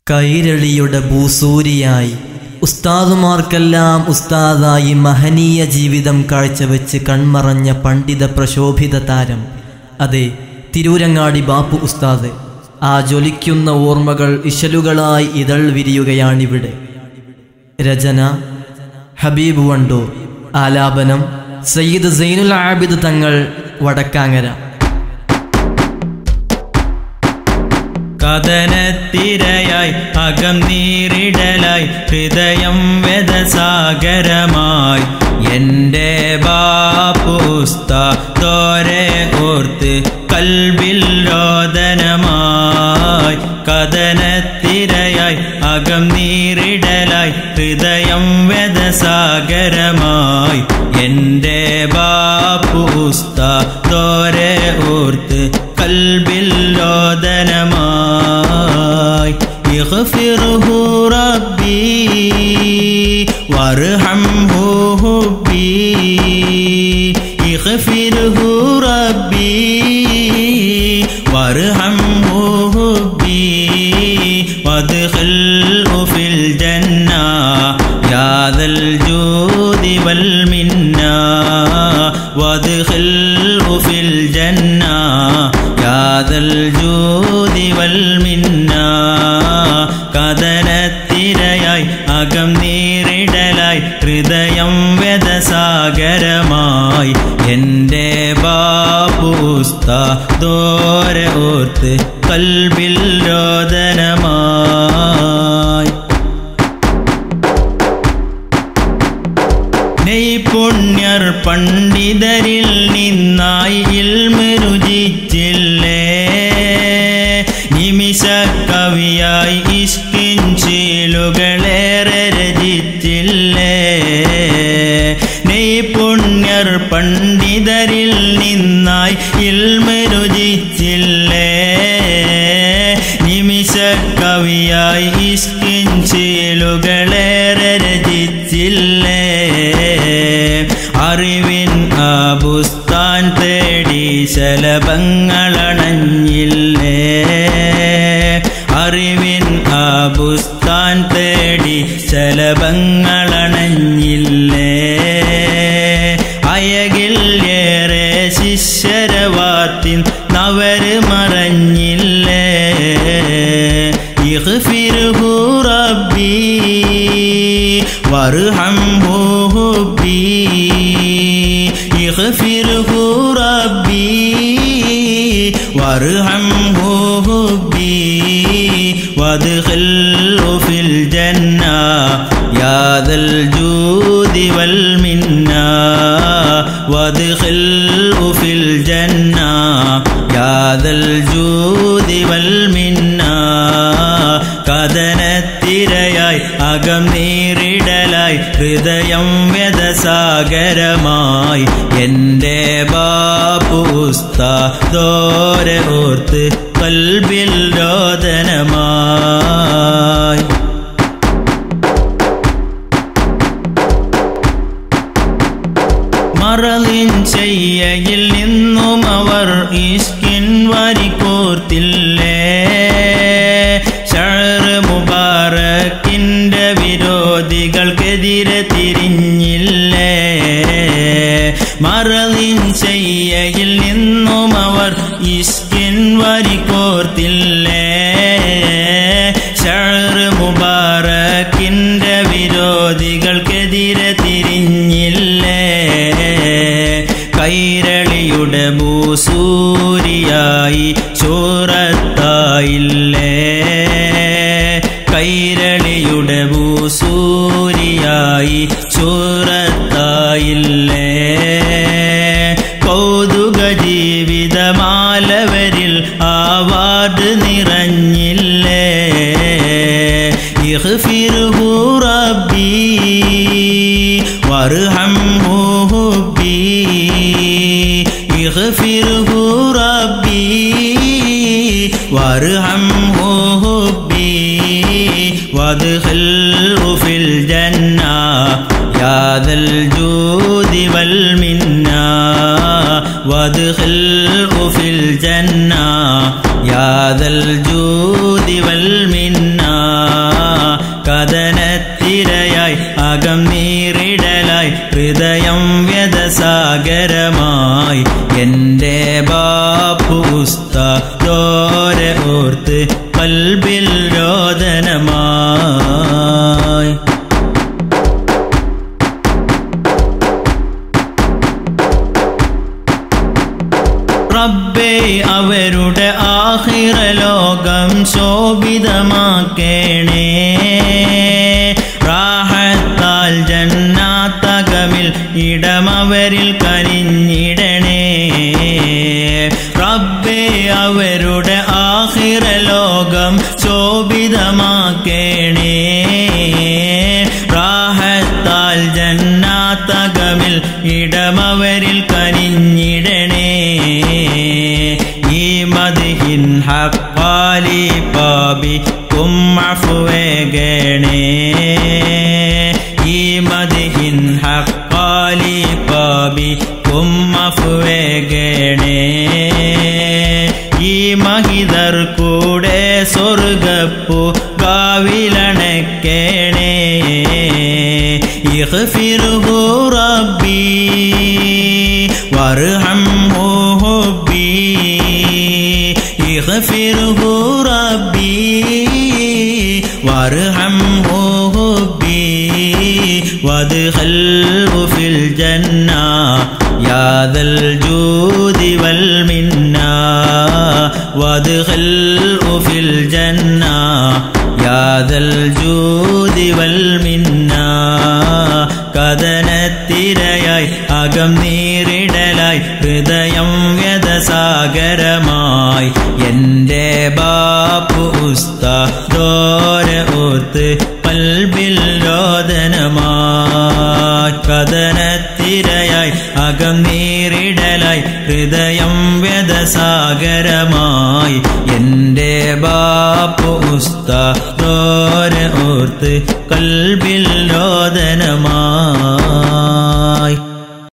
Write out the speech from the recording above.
കൈരളിയുടെ ഭൂസൂരിയായി ഉസ്താദുമാർക്കെല്ലാം ഉസ്താദായി മഹനീയ ജീവിതം കാഴ്ചവെച്ച് കൺമറഞ്ഞ പണ്ഡിത പ്രശോഭിത താരം അതെ തിരൂരങ്ങാടി ബാപ്പു ഉസ്താദ് ആ ജ്വലിക്കുന്ന ഓർമ്മകൾ ഇശലുകളായി ഇതൾ വിരിയുകയാണിവിടെ രചന ഹബീബ് വണ്ടൂർ ആലാപനം സയ്യിദ് സൈനുൽ ആബിദ് തങ്ങൾ വടക്കാങ്ങര കഥനത്തിരയായി അകം നീറിടലായി ഹൃദയം വെതസാഗരമായി എൻ്റെ ബാപ്പുസ്ത തോരെ ഓർത്ത് കൽവിൽ രോദനമായി കഥനത്തിരയായി അകം നീറിടലായി ഹൃദയം വെതസാഗരമായി എൻ്റെ ബാപ്പുസ്ത തോരെ ഓർത്ത് കൽബിൽ ലോദനമായി يغفره ربي وارحمه حبي يغفره ربي وارحمه حبي وادخله في الجنة يا ذا الجود والمنة وادخله في الجنة يا ذا الجود والمنة കഥനത്തിരയായി അകം നീറിടലായി ഹൃദയം വെതസാഗരമായി എൻ്റെ ബാപ്പുസ്ത ദോര ഓർത്ത് കൽബിൽ രോദനമായി നെയ്പുണ്യർ പണ്ഡിതരിൽ നിന്നായി ഇൽമ രുചിച്ചില്ലേ നിമിഷ കവിയായി ഇഷ്കിൻ ചീലുകളേറെ രചിച്ചില്ലേ നെയ്പുണ്യർ പണ്ഡിതരിൽ നിന്നായി ഇൽമ രുചിച്ചില്ലേ നിമിഷ കവിയായി ഇഷ്കിൻ ചീലുകളേറെ രചിച്ചില്ലേ അറിവിൻ ആ ബുസ്താൻ തേടി ശലഭങ്ങളണഞ്ഞില്ലേ അറിവിൻ ആ ബുസ്താൻ തേടി ശലഭങ്ങളണഞ്ഞില്ലേ അയകിൽ ഏറെ ശിഷ്യരവാത്തിൻ നവര് മറഞ്ഞില്ലേ يغفره ربي وارحمه حبي يغفره ربي وارحمه حبي وادخله في الجنة يا ذا الجود والمنة وادخله في الجنة يا ذا الجود والمنة കഥനത്തിരയായി അകം നീറിടലായി ഹൃദയം വ്യതസാഗരമായി എൻ്റെ ബാപ്പുസ്ത ദോര ഓർത്ത് കൽബിൽ രോദനമായി മറലിൻ ചെയ്യയിൽ നിന്നും അവർ ഇഷ്കിൻ വരിക്കോർത്തില്ലേ ഷഴറ് മുബാറക്കിൻ്റെ വിരോധികൾക്കെതിരെ തിരിഞ്ഞില്ലേ മറലിൻ ചെയ്യയിൽ നിന്നും അവർ ഇഷ്കിൻ വരിക്കോർത്തില്ലേ ഷഴറ് മുബാറക്കിൻ്റെ വിരോധികൾക്കെതിരെ തിരിഞ്ഞില്ലേ കൈരളിയുടെ ഭൂസൂരിയായി ചോറത്തായില്ലേ കൈരളിയുടെ ഭൂസൂരിയായി ചോറത്തായില്ലേ കൗതുക ജീവിതമാലവരിൽ ആവാർഡ് നിറഞ്ഞില്ലേ يغفره ربي وارحمه حبي يغفره ربي وارحمه حبي وادخله في الجنة يا ذا الجود والمنة وادخله في الجنة يا ذا الجود والمنة കൽബിൽ രോദനമായി റബ്ബേ അവരുടെ ആഹിറ ലോകം ശോഭിതമാക്കേണേ റാഹത്താൽ ജന്നാത്തകമിൽ ഇടമവരിൽ കനിഞ്ഞിടണേ റബ്ബേ അവരുടെ ആഹിറ ലോകം ശോഭിതമാക്കേണേ റാഹത്താൽ ജന്നാത്തകമിൽ ഇടമവരിൽ കനിഞ്ഞിടണേ ഈ മതിഹിൻ ഹക്കാലി പാബി കുമ്മഫുവേഗണേ ഈ മതിഹിൻ ഹക്കാലി പാബി കുമ്മഫുവേഗണേ ഈ മഹിതർ കൂടെ സ്വർഗപ്പു കാവിലണക്കേണേ اغفره ربي وارحمه حبي اغفره ربي وارحمه حبي وادخله في الجنة يا ذا الجود والمنة وادخله في الجنة يا ذا الجود والمنة കഥനത്തിരയായി അകം നീരിടലായി ഹൃദയം വ്യതസാഗരമായി എൻ്റെ ബാപ്പു ഉസ്താദോര ഓർത്ത് പൽബിൽ രോദനമായി കഥനത്തിരയായി അകം നീരിടലായി ഹൃദയം വ്യതസാഗരമായി എൻ്റെ ബാപ്പു ഉസ്താദോര ഓർത്ത് കൽബിൽ രോദനമായി